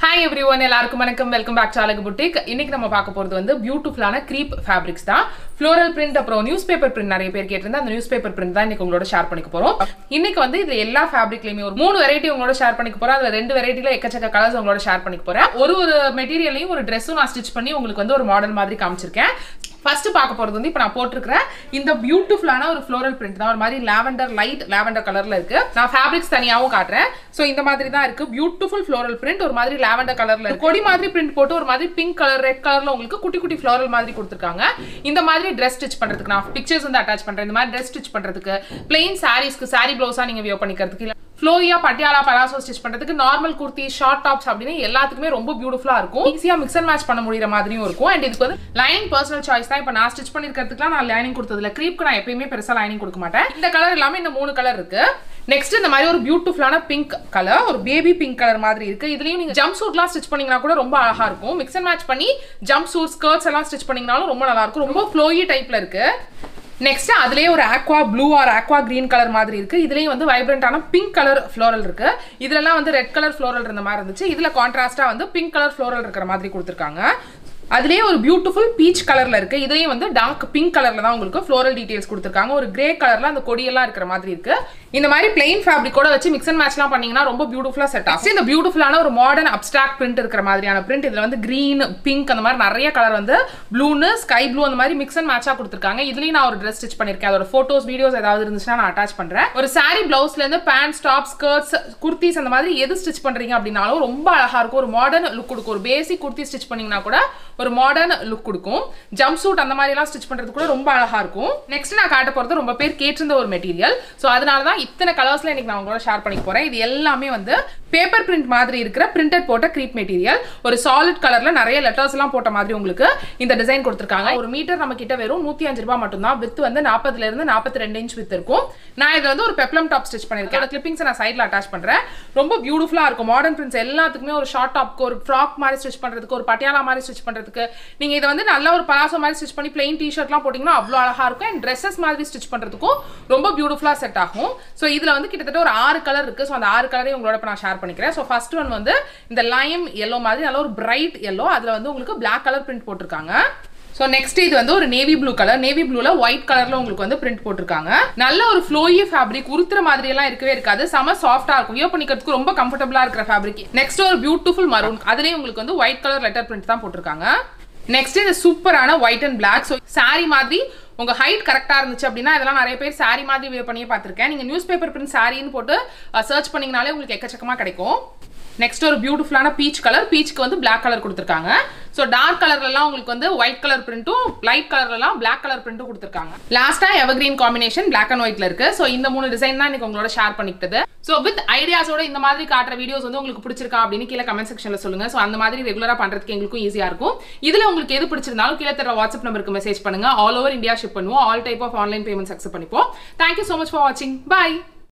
hi every everyone எல்லாருக்கும் வணக்கம் welcome back to Azhagu boutique இன்னைக்கு நம்ம பார்க்க போறது வந்து பியூட்டிஃபுல்லான க்ரீப் ஃபேப்ரிக்ஸ் தான் ஃப்ளோரல் பிரிண்ட் அப்புறம் நியூஸ் பேப்பர் பிரிண்ட் நிறைய பேர் கேட்டிருந்தா அந்த நியூஸ் பேப்பர் பிரிண்ட் தான் இன்னைக்கு உங்களோட ஷேர் பண்ணிக்க போறோம் இன்னைக்கு வந்து இது எல்லா ஃபேப்ரிக்லயுமே ஒரு மூணு வெரைட்டி உங்களோட ஷேர் பண்ணிக்க போறோம் அதுல ரெண்டு வெரைட்டில எக்கச்சக்க கலர்ஸ் உங்களோட ஷேர் பண்ணிக்க போறேன் ஒரு ஒரு மெட்டீரியலையும் ஒரு ட்ரெஸ்ஸும் நான் ஸ்டிச் பண்ணி உங்களுக்கு வந்து ஒரு மாடல் மாதிரி காமிச்சிருக்கேன் ஃபர்ஸ்ட் பார்க்க போறது வந்து இப்போ நான் போட்டிருக்கிற இந்த பியூட்டிஃபுல்லான ஒரு ஃப்ளோரல் பிரிண்ட் தான் ஒரு மாதிரி லாவெண்டர் லைட் லாவெண்டர் கலர்ல இருக்கு நான் ஃபேப்ரிக்ஸ் தனியாகவும் காட்டுறேன் ஸோ இந்த மாதிரி தான் இருக்கு பியூட்டிஃபுல் ஃப்ளோரல் பிரிண்ட் ஒரு மாதிரி லாவெண்டர் கலர்ல இருக்கு கொடி மாதிரி பிரிண்ட் போட்டு ஒரு மாதிரி பிங்க் கலர் ரெட் கலர்ல உங்களுக்கு குட்டி குட்டி ஃப்ளோரல் மாதிரி கொடுத்துருக்காங்க இந்த மாதிரி ட்ரெஸ் ஸ்டிச் பண்றதுக்கு நான் பிக்சர்ஸ் வந்து அட்டாச் பண்றேன் இந்த மாதிரி ட்ரெஸ் ஸ்டிச் பண்றதுக்கு பிளெயின் சாரீஸ்க்கு சாரி ப்ளவுஸா நீங்க வியோ பண்ணிக்கிறதுக்கு இல்ல ஃப்ளோரியா பட்டியாலா பலாசோ ஸ்டிச் பண்றதுக்கு நார்மல் குர்த்தி ஷார்ட் டாப்ஸ் அப்படின்னு எல்லாத்துக்குமே ரொம்ப பியூட்டிஃபுல்லா இருக்கும் ஈஸியா மிக்ஸ் அண்ட் மேட்ச் பண்ண முடியற மாதிரியும் இருக்கும் அண்ட் இதுக்கு வந்து லைனிங் பர்சனல் சாய்ஸ் தான் இப்போ நான் ஸ்டிச் பண்ணிருக்கிறதுக்குலாம் நான் லைனிங் கொடுத்ததுல க்ரீப்க்கு நான் எப்பயுமே பெருசா லைனிங் கொடுக்க மாட்டேன் இந்த கலர் இல்லாம இந்த மூணு கலர் இருக்கு நெக்ஸ்ட் இந்த மாதிரி ஒரு பியூட்டிஃபுல்லான பிங்க் கலர் ஒரு பேபி பிங்க் கலர் மாதிரி இருக்கு இதுலயும் நீங்க ஜம்ப் சூட்லாம் ஸ்டிச் பண்ணீங்கன்னா கூட ரொம்ப அழகா இருக்கும் மிக்ஸ் அண்ட் மேட்ச் பண்ணி ஜம்ப் சூட் ஸ்கர்ட்ஸ் எல்லாம் ஸ்டிச் பண்ணீங்கனாலும் ரொம்ப நல்லா இருக்கும் ரொம்ப ஃப்ளோயி டைப்ல இருக்கு நெக்ஸ்ட் அதுலயே ஒரு aqua blue or aqua green colour மாதிரி இருக்கு இதுலயும் வந்து வைப்ரண்டான பிங்க் கலர் ஃப்ளோரல் இருக்கு இதுலலாம் வந்து ரெட் கலர் ஃப்ளோரல் இருந்த மாதிரி இருந்துச்சு இதுல கான்ட்ராஸ்டா வந்து பிங்க் கலர் ஃப்ளோரல் இருக்கிற மாதிரி கொடுத்துருக்காங்க அதுலயே ஒரு பியூட்டிஃபுல் பீச் கலர்ல இருக்கு இதுலயும் வந்து டார்க் பிங்க் கலர்ல தான் உங்களுக்கு ஃப்ளோரல் டீடைல்ஸ் கொடுத்துருக்காங்க ஒரு கிரே கலர்ல அந்த கொடியெல்லாம் இருக்கிற மாதிரி இருக்கு இந்த மாதிரி பிளெயின் ஃபேப்ரிக்கோட வச்சு மிக்ஸ் அண்ட் மேட்ச்லாம் பண்ணீங்கன்னா ரொம்ப பியூட்டிஃபுல்லா செட் ஆகும் இந்த பியூட்டிஃபுல்லான ஒரு மாடர்ன் அப்டாக்ட் பிரிண்ட் இருக்கிற மாதிரியான பிரிண்ட் இதுல வந்து கிரீன் பிங்க் அந்த மாதிரி நிறைய கலர் வந்து ப்ளூன்னு ஸ்கை ப்ளூ அந்த மாதிரி மிக்ஸ் அண்ட் மேட்சா கொடுத்துருக்காங்க இதுலயும் நான் ஒரு ட்ரெஸ் ஸ்டிச் பண்ணிருக்கேன் அதோட போட்டோஸ் வீடியோஸ் ஏதாவது இருந்துச்சுன்னா நான் அட்டாச் பண்றேன் ஒரு சாரி பிளவுஸ்ல இருந்து பேண்ட் டாப் ஸ்கர்ட்ஸ் குர்த்திஸ் அந்த மாதிரி எது ஸ்டிச் பண்றீங்க அப்படின்னாலும் ரொம்ப அழகா இருக்கும் ஒரு மாடர்ன் லுக் கொடுக்கும் ஒரு பேசிக் குர்த்தி ஸ்டிச் பண்ணீங்கன்னா கூட ஒரு மாடர்ன் லுக் கொடுக்கும் ஜம்ப் சூட் அந்த மாதிரி எல்லாம் ஸ்டிச் பண்றது கூட ரொம்ப அழகா இருக்கும் நெக்ஸ்ட் நான் காட்ட போறது ரொம்ப பேர் கேட்டிருந்த ஒரு மெட்டீரியல் ஸோ அதனால தான் இத்தனை கலர்ஸ்ல இன்னைக்கு நான் உங்களோட ஷேர் பண்ணிக்க போறேன் இது எல்லாமே வந்து பேப்பர் பிரிண்ட் மாதிரி இருக்கிற பிரிண்டட் போட்ட க்ரீப் மெட்டீரியல் ஒரு சாலிட் கலர்ல நிறைய லெட்டர்ஸ் எல்லாம் போட்ட மாதிரி உங்களுக்கு இந்த டிசைன் கொடுத்துருக்காங்க ஒரு மீட்டர் நம்ம கிட்ட வெறும் நூத்தி அஞ்சு ரூபாய் மட்டும் தான் வித் வந்து நாற்பதுல இருந்து நாற்பத்தி ரெண்டு இன்ச் வித் இருக்கும் நான் இதுல வந்து ஒரு பெப்ளம் டாப் ஸ்டிச் பண்ணிருக்கேன் அந்த கிளிப்பிங்ஸ் நான் சைட்ல அட்டாச் பண்றேன் ரொம்ப பியூட்டிஃபுல்லா இருக்கும் மாடர்ன் பிரிண்ட்ஸ் எல்லாத்துக்குமே ஒரு ஷார்ட் டாப்க்கு ஒரு ஃப்ராக் மாதிரி ஸ்டிச் பண்றதுக்கு ஒரு பட்டியாலா மாதிரி ஸ்டிச் பண்றதுக்கு நீங்க இதை வந்து நல்ல ஒரு பலாசோ மாதிரி ஸ்டிச் பண்ணி பிளெயின் டிஷர்ட்லாம் போட்டிங்கன்னா அவ்வளோ அழகா இருக்கும் அண்ட் ட்ரெஸ்ஸஸ் மாதிரி ஸ்டிச் பண்றதுக்கும் ரொம்ப பியூட்டிஃபுல்லா செட் ஆகும் ஸோ இதுல வந்து கிட்டத்தட்ட ஒரு ஆறு கலர் இருக்கு ஸோ அந்த ஆறு கலரையும் உங்களோட இப்போ நான் ஷேர் பண்ணிக்கிறேன் ஸோ ஃபர்ஸ்ட் ஒன் வந்து இந்த லைம் எல்லோ மாதிரி நல்ல ஒரு பிரைட் எல்லோ அதுல வந்து உங்களுக்கு பிளாக் கலர் பிரிண்ட் போட்டிருக்காங்க ஸோ நெக்ஸ்ட் இது வந்து ஒரு நேவி ப்ளூ கலர் நேவி ப்ளூல ஒயிட் கலர்ல உங்களுக்கு வந்து பிரிண்ட் போட்டிருக்காங்க நல்ல ஒரு ஃப்ளோயி ஃபேப்ரிக் உருத்துற மாதிரி எல்லாம் இருக்கவே இருக்காது செம சாஃப்டா இருக்கும் யூ பண்ணிக்கிறதுக்கு ரொம்ப கம்ஃபர்டபுளா இருக்கிற ஃபேப்ரிக் நெக்ஸ்ட் ஒரு பியூட்டிஃபுல் மரூன் அதுலயே உங்களுக்கு வந்து ஒயிட் கலர் லெட்டர் பிரிண்ட் தான் போட்டிருக்காங்க நெக்ஸ்ட் இந்த சூப்பரான white and black so sari மாதிரி உங்க ஹைட் கரெக்டா இருந்துச்சு அப்படின்னா இதெல்லாம் நிறைய பேர் சாரி மாதிரி வியர் பண்ணியே பார்த்துருக்கேன் நீங்க நியூஸ் பேப்பர் பிரிண்ட் சாரின்னு போட்டு சர்ச் பண்ணீங்கனாலே உங்களுக்கு எக்கச்சக்கமா கிடைக்கும் நெக்ஸ்ட் ஒரு பியூட்டிஃபுல்லான பீச் கலர் பீச்சுக்கு வந்து பிளாக் கலர் கொடுத்துருக்காங்க ஸோ டார்க் கலர்லாம் உங்களுக்கு வந்து ஒயிட் கலர் பிரிண்ட்டும் லைட் கலர்லாம் பிளாக் கலர் பிரிண்ட்டும் கொடுத்துருக்காங்க லாஸ்டா எவர்கிரீன் காம்பினேஷன் பிளாக் அண்ட் ஒயிட்ல இருக்கு ஸோ இந்த மூணு டிசைன் தான் இன்னைக்கு உங்களோட ஷேர் பண்ணிக்கிட்டது ஸோ வித் ஐடியாஸோட இந்த மாதிரி காட்டுற வீடியோஸ் வந்து உங்களுக்கு பிடிச்சிருக்கா அப்படின்னு கீழே கமெண்ட் செக்ஷன்ல சொல்லுங்க ஸோ அந்த மாதிரி ரெகுலரா பண்றதுக்கு எங்களுக்கும் ஈஸியா இருக்கும் இதுல உங்களுக்கு எது பிடிச்சிருந்தாலும் கீழே தர வாட்ஸ்அப் நம்பருக்கு மெசேஜ் பண்ணுங்க ஆல் ஓவர் இந்தியா ஷிப் பண்ணுவோம் all type of online payments accept பண்ணிப்போம் தேங்க்யூ ஸோ மச் ஃபார் வாட்சிங் பை